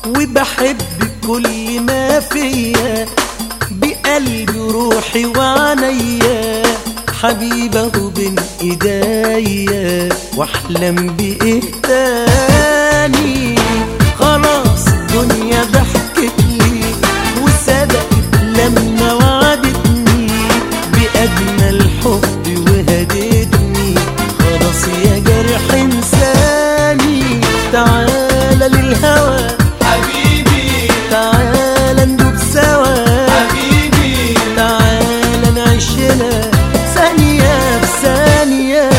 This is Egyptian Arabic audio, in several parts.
وبحب كل ما فيا بقلبي وروحي وعينيا حبيبه بين ايديا واحلم بايه تاني خلاص الدنيا ضحكت لي وصدقت لما وعدتني باجمل حب وهدتني خلاص يا جرح انساني تعالى للهوى حبيبي تعالى ندوب سوا حبيبي تعالى نعيشنا ثانية بثانية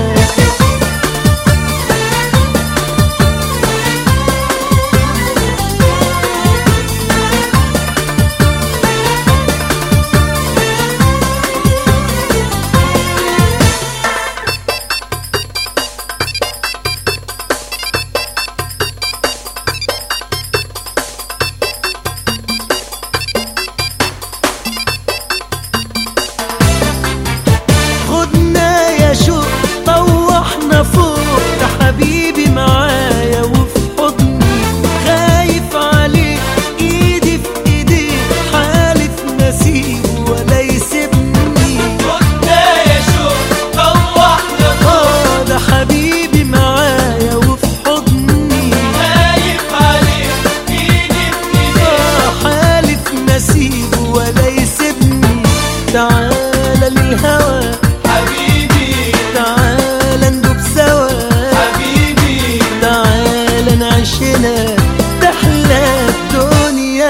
خدنا يا شوق طوحنا فوق ده حبيبي معايا وفي حضني خايف عليك ايدي في ايديك حالف نسيبه ولا يسيبني كنا يا شوق طوحنا اه ده حبيبي معايا وفي حضني خايف عليك ايدي في ايديك اه حالف نسيبه ولا يسيبني تعالى للهوى حبيبي تعالى ندوب سوا حبيبي تعالى نعيشنا تحلى الدنيا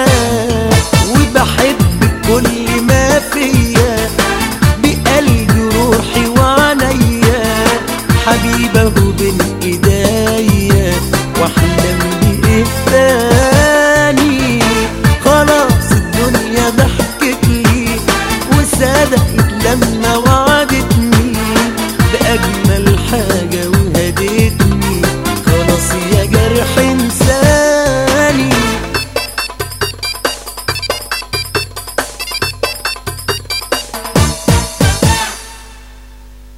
وبحب كل ما فيا بقلبي روحي وعينيا حبيبه